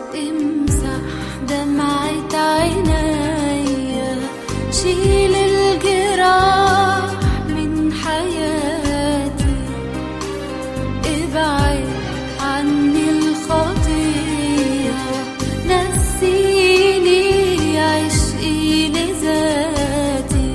امسح دمعة عينيا شيل الجراح من حياتي ابعد عني الخطية نسيني عشقي لذاتي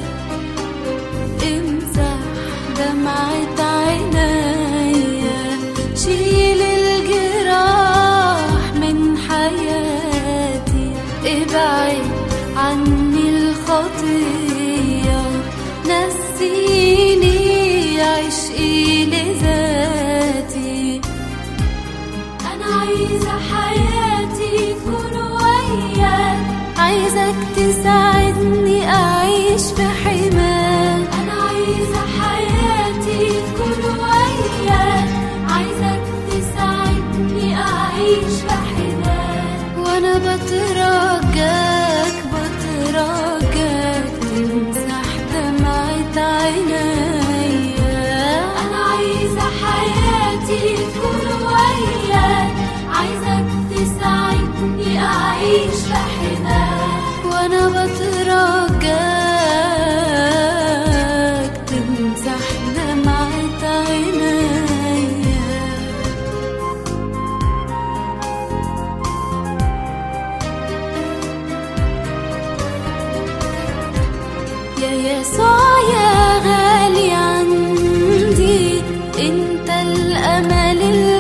امسح دمعة عينيا شيل الجراح من حياتي ابعد عني الخطية نسيني عشقي لذاتي أنا عايزة حياتي تكون وياك عايزك تساعدني أعيش في حماك أنا عايزة حياتي تكون وياك عايزك تساعدني أعيش في حماك وأنا بترجاك بترجاك تمسح دمعة عينيا أنا عايزة حياتي تكون وياك عايزك تساعدني أعيش في حماك وأنا بترجاك تمسح دمعة عينيا يا يسوع يا غالي عندي انت الامل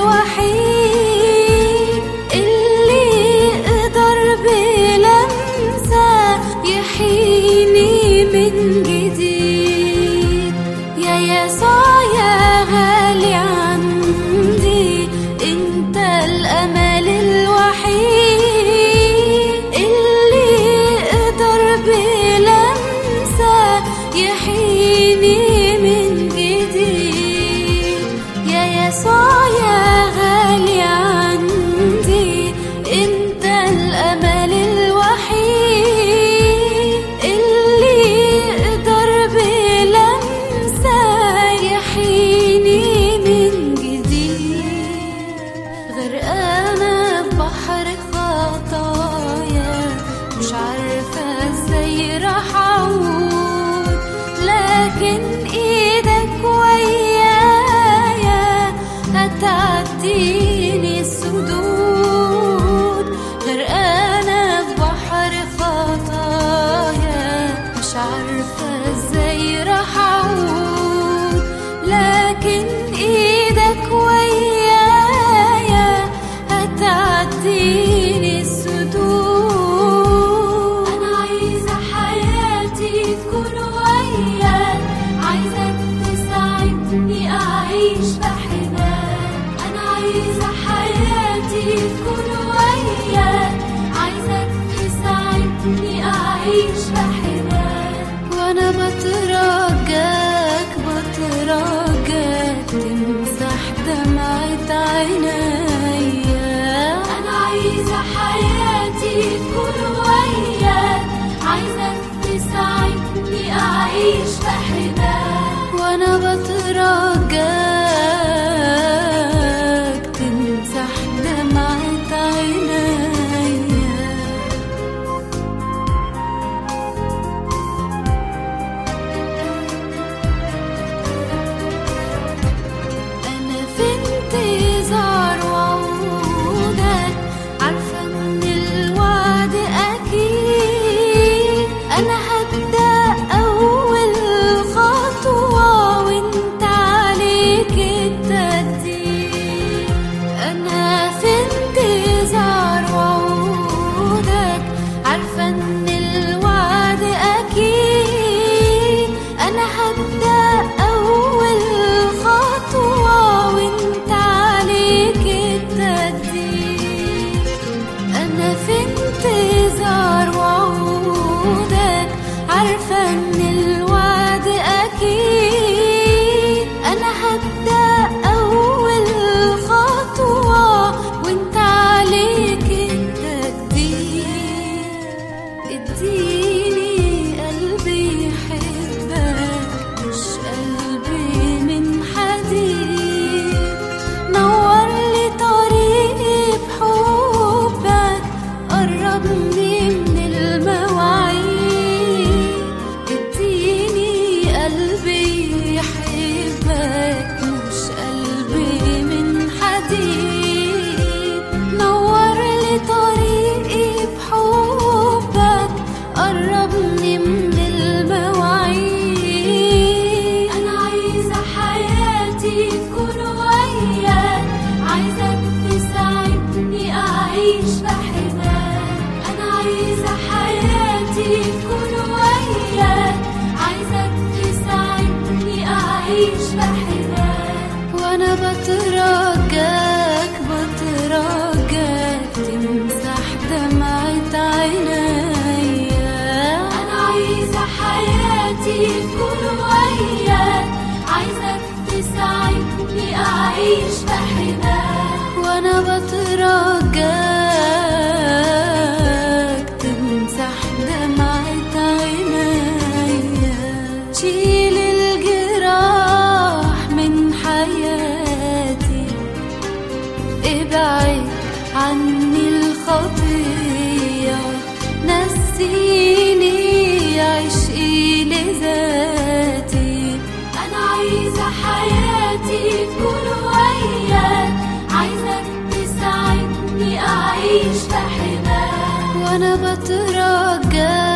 الوحيد اللي قدر بلمسه يحييني من جديد يا يسوع يا غالي عندي انت الامل الوحيد اللي قدر بلمسه يحييني من جديد يا يسوع يا غالي عندي انت الامل الوحيد اللي قدر بلمسه يحييني من جديد غرقانة في بحر خطايا مش عارفة ازاي راح اعود لكن ايدك ويايا هتعديني السدود غرقانة في بحر خطايا مش عارفة ازاي راح اعود لكن ايدك ويايا هتعديني السدود انا عايزة حياتي تكون وياك عايزك تساعدني اعيش في حماك انا عايزة حياتي تكون وياك عايزك تساعدني اعيش في حماك وانا بترجاك بترجاك تمسح دمعة عينيا انا عايزة حياتي تكون وياك عايزك تساعدني اعيش في حماك وانا بترجاك تمسح دمعة عينيا أنا في انتظار وعودك عارفة إن بحماك أنا عايزة حياتي تكون وياك عايزك تساعدني أعيش بحماك وأنا بترجاك بترجاك تمسح دمعة عينيا أنا عايزة حياتي تكون وياك عايزك تساعدني أعيش بحماك وأنا بترجاك تمسح دمعة عينيا شيل الجراح من حياتي ابعد عني الخطية نسيني عشقي لذاتي أنا عايزة حياتي تكون وياك عايزك تساعدني أعيش بحماك وأنا بترجاك